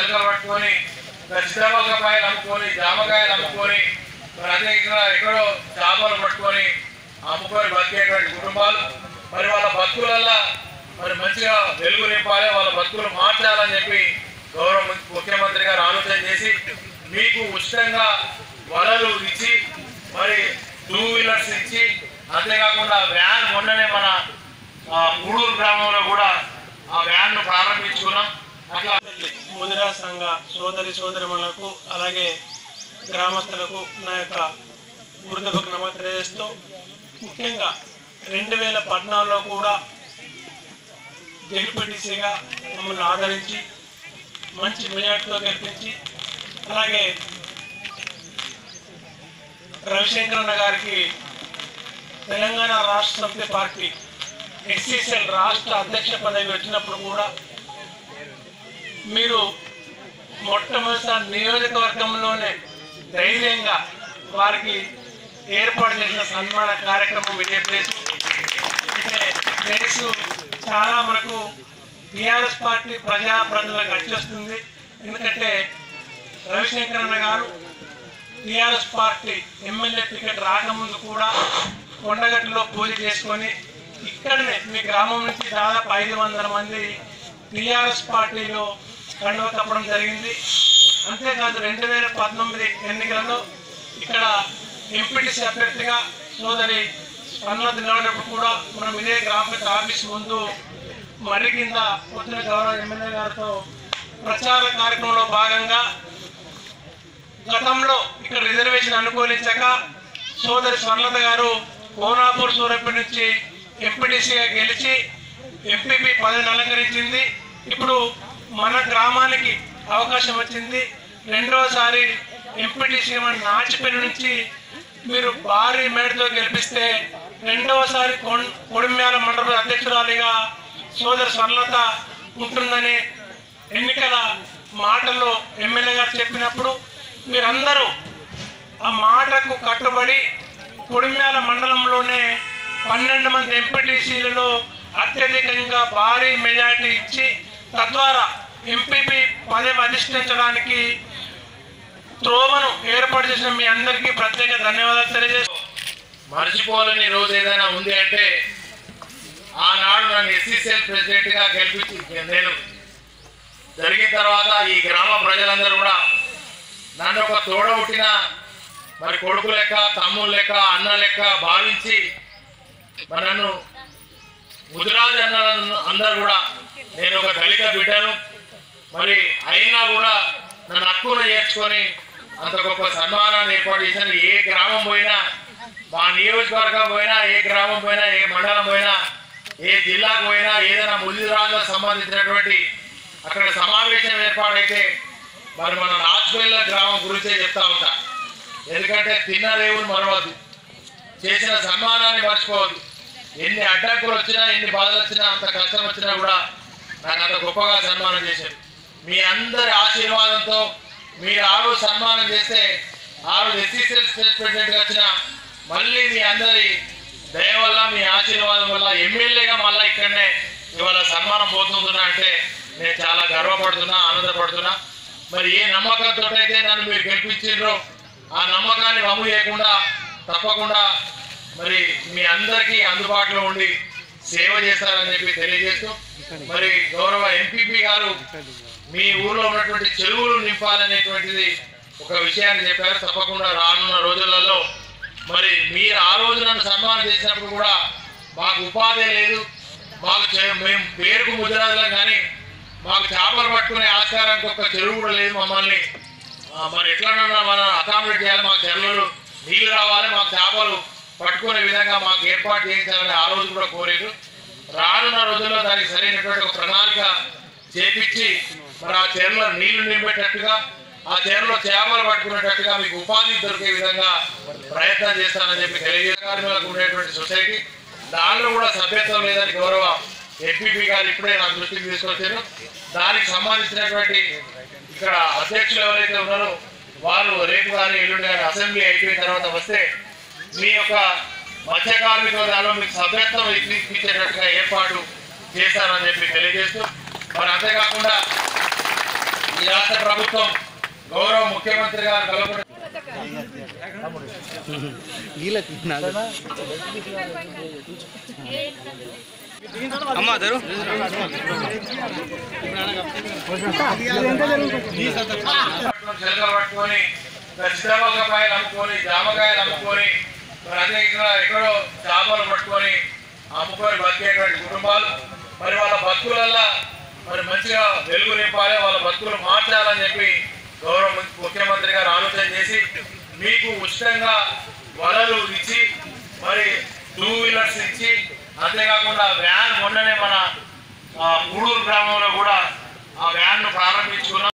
మొలకలు పట్టుకొని సీతాఫలకాయలు అమ్ముకొని జామకాయలు అమ్ముకొని మరి అదే ఇక్కడ ఎక్కడో చేపలు పట్టుకొని అమ్ముకొని బతికేటువంటి కుటుంబాలు మరి వాళ్ళ బతుకులల్లా మరి మంచిగా వెలుగు నింపాలి వాళ్ళ బతుకులు మార్చాలని చెప్పి గౌరవ ము- ముఖ్యమంత్రి గారు ఆలోచన చేసి మీకు ఉచితంగా వలలు ఇచ్చి మరి టూ వీలర్స్ ఇచ్చి అంతేకాకుండా వ్యాన్ మొన్ననే మన ఆ, గూడూరు గ్రామంలో కూడా ఆ వ్యాన్ ను ప్రారంభించుకున్నాం అట్లా ముదిరా సంఘ సోదరి సోదరిమణులకు అలాగే గ్రామస్తులకు నా యొక్క వృద్ధకు నమస్కారం తెలియజేస్తూ ముఖ్యంగా రెండు వేల పద్నాలుగులో కూడా జడ్పీటీసీగా మమ్మల్ని ఆదరించి మంచి మెజార్టీతో గెలిపించి అలాగే రవిశంకరన్న గారికి తెలంగాణ రాష్ట్ర సమితి పార్టీ ఎక్సీసీఎల్ రాష్ట్ర అధ్యక్ష పదవి వచ్చినప్పుడు కూడా మీరు మొట్టమొదటి నియోజకవర్గంలోనే ధైర్యంగా వారికి ఏర్పాటు చేసిన సన్మాన కార్యక్రమం విజయప్లేస్ అంటే ప్లేస్ చాలా మనకు టీఆర్ఎస్ పార్టీ ప్రజాప్రతినిధులకు వచ్చేస్తుంది ఎందుకంటే రవిశంకరన్న గారు టీఆర్ఎస్ పార్టీ ఎమ్మెల్యే టికెట్ రాకముందు కూడా కొండగట్టులో పూజ చేసుకొని ఇక్కడనే మీ గ్రామం నుంచి దాదాపు ఐదు వందల మంది టీఆర్ఎస్ పార్టీలో కండువ కప్పడం జరిగింది అంతేకాదు రెండు వేల పంతొమ్మిది ఎన్నికలలో ఇక్కడ ఎంపీటీసీ అభ్యర్థిగా సోదరి స్పందన నిలబడినప్పుడు కూడా మనం ఇదే గ్రామ ఆఫీస్ ముందు మర్రి కింద పొద్దున గౌరవ ఎమ్మెల్యే గారితో ప్రచార కార్యక్రమంలో భాగంగా గతంలో ఇక్కడ రిజర్వేషన్ అనుకూలించక సోదరి స్వర్ణత గారు కోనాపూర్ సూరప్పటి నుంచి ఎంపీటీసీగా గెలిచి ఎంపీపీ పదవిని అలంకరించింది ఇప్పుడు మన గ్రామానికి అవకాశం వచ్చింది రెండవసారి ఎంపీటీసీ మన నాచిపల్లి నుంచి మీరు భారీ మేడతో గెలిపిస్తే రెండవసారి కొన్- కొడిమ్యాల మండల అధ్యక్షురాలిగా సోదరి స్వర్ణత ఉంటుందని ఎన్నికల మాటల్లో ఎమ్మెల్యే గారు చెప్పినప్పుడు మీరందరూ ఆ మాటకు కట్టుబడి కొడిమ్యాల మండలంలోనే పన్నెండు మంది ఎంపీటీసీలలో అత్యధికంగా భారీ మెజార్టీ ఇచ్చి తద్వారా ఎంపీపీ పదవి అధిష్ఠించడానికి త్రోవను ఏర్పాటు చేసిన మీ అందరికీ ప్రత్యేక ధన్యవాదాలు తెలియజేస్తూ మర్చిపోవాలని రోజు ఏదైనా ఉంది అంటే ఆనాడు నన్ను ఎస్సీసీఎల్ ప్రెసిడెంట్ గా గెలిపించి నేను జరిగిన తర్వాత ఈ గ్రామ ప్రజలందరూ కూడా నన్ను ఒక తోడబుట్టిన మరి కొడుకు లెక్క తమ్ముడు లెక్క అన్న లెక్క భావించి మరి నన్ను ముదిరాజు అన్న అందరు కూడా నేను ఒక దళిత బిడ్డను మరి అయినా కూడా నన్ను హక్కును చేర్చుకొని అంత గొప్ప సన్మానాన్ని ఏర్పాటు చేశాను ఏ గ్రామం పోయినా మా నియోజకవర్గం పోయినా ఏ గ్రామం పోయినా ఏ మండలం పోయినా ఏ జిల్లాకు పోయినా ఏదైనా ముదిరాజులకు సంబంధించినటువంటి అక్కడ సమావేశం ఏర్పాటైతే మరి మన రాజపల్లి గ్రామం గురించే చెప్తా ఉంటా ఎందుకంటే తిన్న రేవును మరవద్దు చేసిన సన్మానాన్ని మర్చిపోవద్దు ఎన్ని అడ్డంకులు వచ్చినా ఎన్ని బాధలు వచ్చినా అంత కష్టం వచ్చినా కూడా నాకు అంత గొప్పగా సన్మానం చేశారు మీ అందరి ఆశీర్వాదంతో మీరు ఆ రోజు సన్మానం చేస్తే ఆ రోజు ఎస్సీసీఎల్ స్టేట్ ప్రెసిడెంట్గా వచ్చిన మళ్ళీ మీ అందరి దయ వల్ల మీ ఆశీర్వాదం వల్ల ఎమ్మెల్యేగా మళ్ళీ ఇక్కడనే ఇవాళ సన్మానం పోతుంటున్నా అంటే నేను చాలా గర్వపడుతున్నా ఆనందపడుతున్నా మరి ఏ నమ్మకంతో అయితే నన్ను మీరు గెలిపించిండ్రో ఆ నమ్మకాన్ని వమ్ము చేయకుండా తప్పకుండా మరి మీ అందరికీ అందుబాటులో ఉండి సేవ చేస్తారని చెప్పి తెలియజేస్తూ మరి గౌరవ ఎంపీపీ గారు మీ ఊర్లో ఉన్నటువంటి చెరువులు నింపాలనేటువంటిది ఒక విషయాన్ని చెప్పారు తప్పకుండా రానున్న రోజులలో మరి మీరు ఆ రోజు నన్ను సన్మానం చేసినప్పుడు కూడా మాకు ఉపాధి లేదు మాకు చే- మేము పేరుకు ముద్రాజులం కానీ మాకు చేపలు పట్టుకునే ఆస్కారానికి ఒక చెరువు కూడా లేదు మమ్మల్ని ఆ, మరి ఎట్లనన్నా మనం అకామిడేట్ చేయాలి మాకు చెరువులు నీళ్లు రావాలి మాకు చేపలు పట్టుకునే విధంగా మాకు ఏర్పాటు చేయించాలని ఆ రోజు కూడా కోరారు రానున్న రోజుల్లో దానికి సరైనటువంటి ఒక ప్రణాళిక చేపించి మరి ఆ చెరువులో నీళ్లు నింపేటట్టుగా ఆ చెరువులో చేపలు పట్టుకునేటట్టుగా మీకు ఉపాధి దొరికే విధంగా ప్రయత్నం చేస్తానని చెప్పి తెలియజేసే కార్మికులకు ఉండేటువంటి సొసైటీ దానిలో కూడా సభ్యత్వం లేదని గౌరవ ఎంపీపీ గారు ఇప్పుడే నా దృష్టికి తీసుకొచ్చారు దానికి సంబంధించినటువంటి ఇక్కడ అధ్యక్షులు ఎవరైతే ఉన్నారో వారు రేపు కానీ ఎల్లుండి కానీ అసెంబ్లీ అయిపోయిన తర్వాత వస్తే మీ యొక్క మత్స్య కార్మికుల దానిలో మీకు సభ్యత్వం ఇప్పించేటట్టుగా ఏర్పాటు చేస్తారని చెప్పి తెలియజేస్తూ మరి అంతేకాకుండా ఈ రాష్ట్ర ప్రభుత్వం గౌరవ ముఖ్యమంత్రి గారు కలపడం అమ్మా దరు చెలకలు పట్టుకొని సీతాఫలకాయలు అమ్ముకొని జామకాయలు అమ్ముకొని మరి అదే ఇక్కడ ఎక్కడో చేపలు పట్టుకొని అమ్ముకొని బతికేటువంటి కుటుంబాలు మరి వాళ్ళ బతుకులల్లా మరి మంచిగా వెలుగు నింపాలి వాళ్ళ బతుకులు మార్చాలని చెప్పి గౌరవ ము- ముఖ్యమంత్రి గారు ఆలోచన చేసి మీకు ఉచితంగా వలలు ఇచ్చి మరి టూ వీలర్స్ ఇచ్చి అంతేకాకుండా వ్యాన్ మొన్ననే మన ఆ, గూడూరు గ్రామంలో కూడా ఆ వ్యాన్ ను ప్రారంభించుకున్నాం